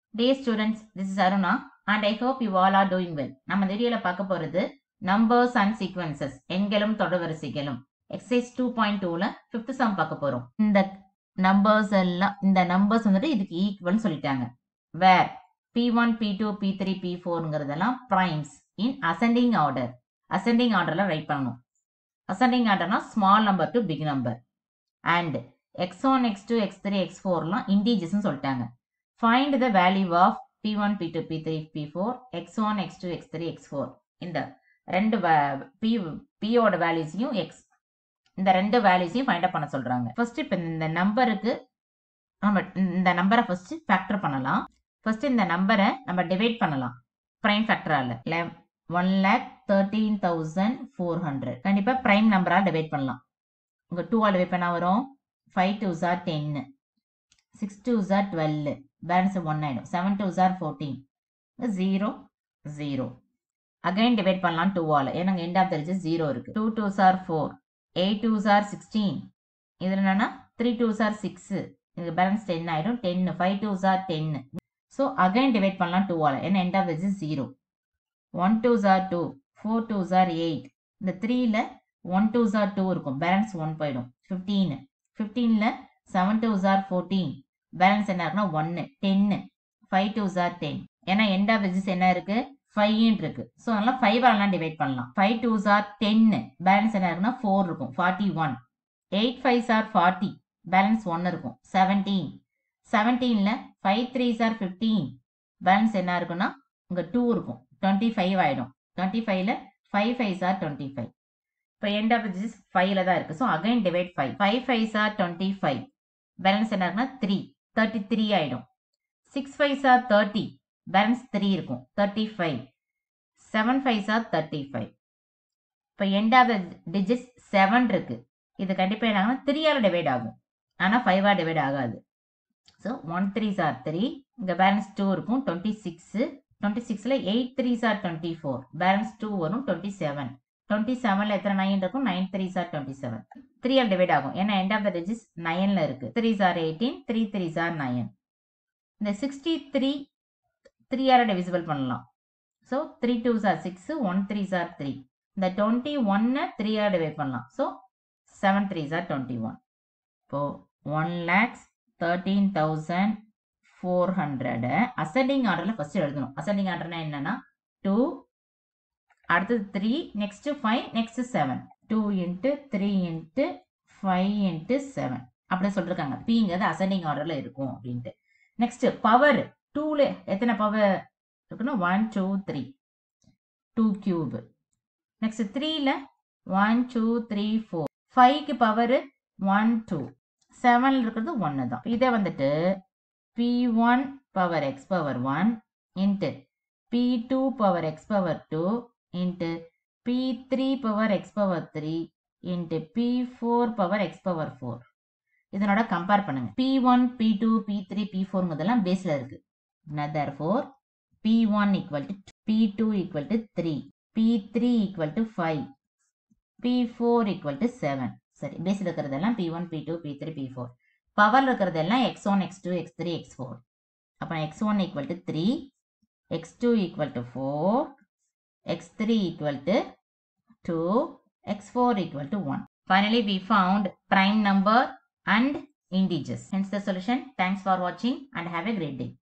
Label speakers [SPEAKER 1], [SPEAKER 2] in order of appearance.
[SPEAKER 1] Dear students, this is Aruna and I hope you all are doing well. நம்ம இந்த வீடியோல பார்க்க போறது numbers and sequences எண்களும் தொடர்வரிசைகளும் எக்ஸசைஸ் டூ பாயிண்ட் டூல ஃபிஃப்த் சம் பார்க்க போறோம் இந்த நம்பர்ஸ் எல்லாம் இந்த நம்பர்ஸ் வந்துட்டு இதுக்கு ஈக்குவல்னு சொல்லிட்டாங்க where P one P two P three P ஃபோருங்கிறதெல்லாம் primes in ascending order ascending ஆர்டர்ல ரைட் பண்ணணும் அசெண்டிங் ஆர்டர்னா small number to big number and X one X two X three X ஃபோர்லாம் இண்டீஜஸ்ன்னு சொல்லிட்டாங்க find the value of P one P two P three P four X one X two X three X four இந்த ரெண்டு B பியோட வேல்யூஸையும் X இந்த ரெண்டு வேல்யூஸையும் find அப் பண்ண சொல்றாங்க ஃபர்ஸ்ட் இப்போ இந்த நம்பருக்கு நம்ம இந்த நம்பரை ஃபர்ஸ்ட் ஃபேக்டர் பண்ணலாம் ஃபர்ஸ்ட் இந்த நம்பரை நம்ம டிவைட் பண்ணலாம் பிரைம் ஃபேக்டரால one lakh thirteen thousand four hundred கண்டிப்பா பிரைம் நம்பரால் டிவைட் பண்ணலாம் உங்க டூ ஆல் டிவைட் பண்ணா வரும் ஃபைவ் டூ ஜார் டென்னு six two are twelve balance one ஆயிடும் seven two are fourteen zero zero again divide பண்ணலாம் டூ ஆல் ஏன்னா எண்ட் ஆஃப் தெரிஞ்சு ஜீரோ இருக்கு two two are four eight two are sixteen இது என்னன்னா த்ரீ டூ சார் சிக்ஸ் இது பேலன்ஸ் டென் ஆயிடும் டென் ஃபைவ் டூ சார் டென்னு ஸோ அகைன் டிவைட் பண்ணலாம் டூ ஆல் ஏன்னா எண்ட் ஆஃப் தெரிஞ்சு zero one two are two four two are eight இந்த த்ரீல ஒன் டூ ஜார் டூ இருக்கும் பேலன்ஸ் ஒன் போயிடும் ஃபிஃப்டீன் ஃபிஃப்டீனில் seven two are fourteen balance என்ன இருக்குன்னா ஒன்று டென்னு ஃபைவ் டூ ஜார் டென் ஏன்னா எண்ட் ஆஃப் வெஜஸ் என்ன இருக்கு ஃபைவ்னு இருக்கு ஸோ அதனால ஃபைவ் எல்லாம் டிவைட் பண்ணலாம் ஃபைவ் டூ ஜார் டென்னு பேலன்ஸ் என்ன இருக்குன்னா ஃபோர் இருக்கும் forty one eight five are forty balance one இருக்கும் செவன்டீன் செவன்டீனில் five three are fifteen balance என்ன இருக்குன்னா உங்க டூ இருக்கும் டுவெண்ட்டி ஃபைவ் ஆயிடும் டுவெண்ட்டி ஃபைவ்ல five five are twenty five இப்போ எண்ட் ஆஃப் திஸ் ஃபைவ்ல தான் இருக்கு so again divide five five five are twenty five balance என்ன இருக்குன்னா த்ரீ தேர்ட்டி த்ரீ ஆயிடும் six five are thirty balance three இருக்கும் thirty five seven five are thirty five இப்போ end of digits seven இருக்கு இது கண்டிப்பாக என்ன ஆகும்னா த்ரீயால் டிவைட் ஆகும் ஆனால் ஃபைவாக டிவைட் ஆகாது so one three are three இங்கே பேலன்ஸ் டூ இருக்கும் டுவெண்ட்டி சிக்ஸு டுவெண்ட்டி சிக்ஸில் eight three are twenty four balance two வரும் டுவெண்ட்டி செவன் டுவெண்ட்டி செவனில் எத்தனை நைன் இருக்கும் nine three are twenty seven three ஆல் டிவைட் ஆகும் ஏன்னா எண்ட் ஆஃப் த டிஜிஸ் நைனில் இருக்கு three are eighteen three three are nine இந்த sixty three three are divisible பண்ணலாம் so three two are six one three are three இந்த twenty ஒன்னை three are divide பண்ணலாம் so seven three are twenty one இப்போ one lakhs thirteen thousand four hundred ascending ஆர்டரில் first எழுதணும் ascending ஆர்டர்னா என்னன்னா two அடுத்தது three next five next seven two into three into five into seven அப்படின்னு சொல்லிருக்காங்க பிங்கிறது அசெண்டிங் ஆர்டர்ல இருக்கும் அப்படின்ட்டு நெக்ஸ்ட் பவர் டூல எத்தனை பவர் இருக்குன்னா one two three two cube next த்ரீல ஒன் டூ த்ரீ ஃபோர் ஃபைவ்க்கு பவர் ஒன் டூ செவன்ல இருக்கிறது ஒன்று தான் இதே வந்துட்டு P one power X power one into P two power X power two into P three power X power three into P four power X power four இதனோட compare பண்ணுங்க P one P two P three P ஃபோர்ங்கிறதெல்லாம் பேஸ்ல இருக்கு நதர் four P one equal to P two equal to three P three equal to five P four equal to seven சரி பேஸ்ல இருக்கிறதெல்லாம் P one P two P three P four பவர்ல இருக்கிறதெல்லாம் X one X two X three X four அப்போ X one equal to three X two equal to four x3 equal to 2, x4 equal to 1. Finally, we found prime number and integers. Hence the solution. Thanks for watching and have a great day.